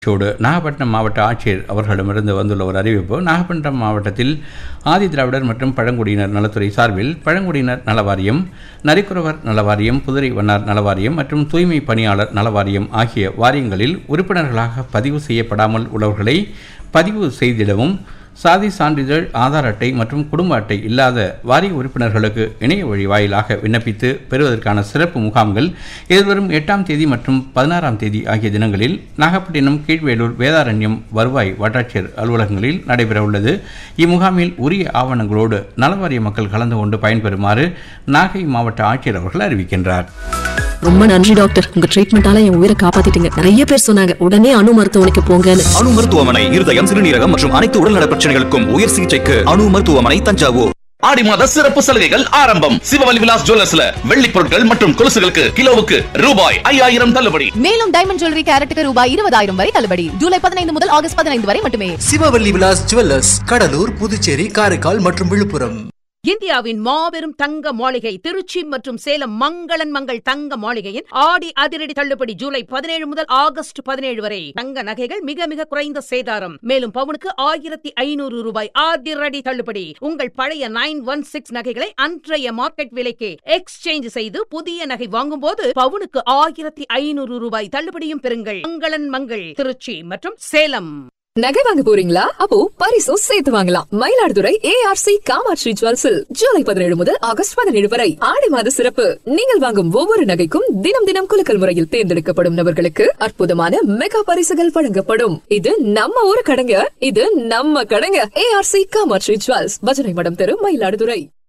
சோடு நாகப்பட்டினம் மாவட்ட ஆட்சியர் அவர்களிடமிருந்து வந்துள்ள ஒரு அறிவிப்பு நாகப்பட்டினம் மாவட்டத்தில் ஆதி திராவிடர் மற்றும் பழங்குடியினர் நலத்துறை சார்பில் பழங்குடியினர் நலவாரியம் நரிக்குறவர் நலவாரியம் புதுரை வண்ணார் நலவாரியம் மற்றும் தூய்மை பணியாளர் நலவாரியம் ஆகிய வாரியங்களில் உறுப்பினர்களாக பதிவு செய்யப்படாமல் உள்ளவர்களை பதிவு செய்திடவும் சாதி சான்றிதழ் ஆதார் அட்டை மற்றும் குடும்ப அட்டை இல்லாத வாரிய உறுப்பினர்களுக்கு இணைய வழி வாயிலாக விண்ணப்பித்து பெறுவதற்கான சிறப்பு முகாம்கள் எதிர்வரும் எட்டாம் தேதி மற்றும் பதினாறாம் தேதி ஆகிய தினங்களில் நாகப்பட்டினம் கீழ்வேலூர் வேதாரண்யம் வருவாய் வட்டாட்சியர் அலுவலகங்களில் நடைபெறவுள்ளது இம்முகாமில் உரிய ஆவணங்களோடு நலவாரிய மக்கள் கலந்து கொண்டு பயன்பெறுமாறு நாகை மாவட்ட ஆட்சியர் அவர்கள் அறிவிக்கின்றார் ரொம்ப நன்றி டாக்டர் உங்க ட்ரீட்மெண்டால என் உயிரை காப்பாத்திட்டீங்க நிறைய பேர் சொன்னாங்க உடனே அணு மருத்துவமனைக்கு போங்கன்னு அணு மருத்துவமனை இருதயம் சிறுநீரகம் மற்றும் அனைத்து உடல்நல பிரச்சனைகளுக்கும் உயர் சிகிச்சைக்கு அணு மருத்துவமனை தஞ்சாவூர் ஆடி மாத சிறப்பு சலுகைகள் ஆரம்பம் சிவவலி விலாஸ் ஜுவல்லர்ஸ்ல வெள்ளி பொருட்கள் மற்றும் கொலுசுகளுக்கு கிலோவுக்கு ரூபாய் ஐயாயிரம் தள்ளுபடி மேலும் டைமண்ட் ஜுவல்லரி கேரட்டுக்கு ரூபாய் இருபதாயிரம் வரை தள்ளுபடி ஜூலை பதினைந்து முதல் ஆகஸ்ட் பதினைந்து வரை மட்டுமே சிவவல்லி விலாஸ் ஜுவல்லர்ஸ் கடலூர் புதுச்சேரி காரைக்கால் மற்றும் விழுப்புரம் இந்தியாவின் மாபெரும் தங்க மாளிகை திருச்சி மற்றும் சேலம் மங்களன் மங்கள் தங்க மாளிகையின் ஆடி அதிரடி தள்ளுபடி ஜூலை பதினேழு முதல் ஆகஸ்ட் பதினேழு வரை தங்க நகைகள் மிக மிக குறைந்த சேதாரம் மேலும் பவுனுக்கு ஆயிரத்தி ஐநூறு ரூபாய் அதிரடி தள்ளுபடி உங்கள் பழைய நைன் ஒன் சிக்ஸ் நகைகளை அன்றைய மார்க்கெட் விலைக்கு எக்ஸ்சேஞ்ச் செய்து புதிய நகை வாங்கும்போது பவுனுக்கு ஆயிரத்தி ஐநூறு ரூபாய் தள்ளுபடியும் பெறுங்கள் மங்களன் மங்கள் திருச்சி மற்றும் சேலம் நகை வாங்க போறீங்களா அப்போ பரிசும் சேர்த்து வாங்கலாம் மயிலாடுதுறை ஏஆர்சி காமாட்சி ஜுவல்ஸில் ஜூலை பதினேழு முதல் ஆகஸ்ட் பதினேழு வரை ஆடி மாத சிறப்பு நீங்கள் வாங்கும் ஒவ்வொரு நகைக்கும் தினம் தினம் குலுக்கல் முறையில் தேர்ந்தெடுக்கப்படும் நபர்களுக்கு அற்புதமான மெகா பரிசுகள் வழங்கப்படும் இது நம்ம ஊரு கடைங்க இது நம்ம கடைங்க ஏஆர்சி காமாட்சி ஜுவல்ஸ் பஜனை மடம் தெரு மயிலாடுதுறை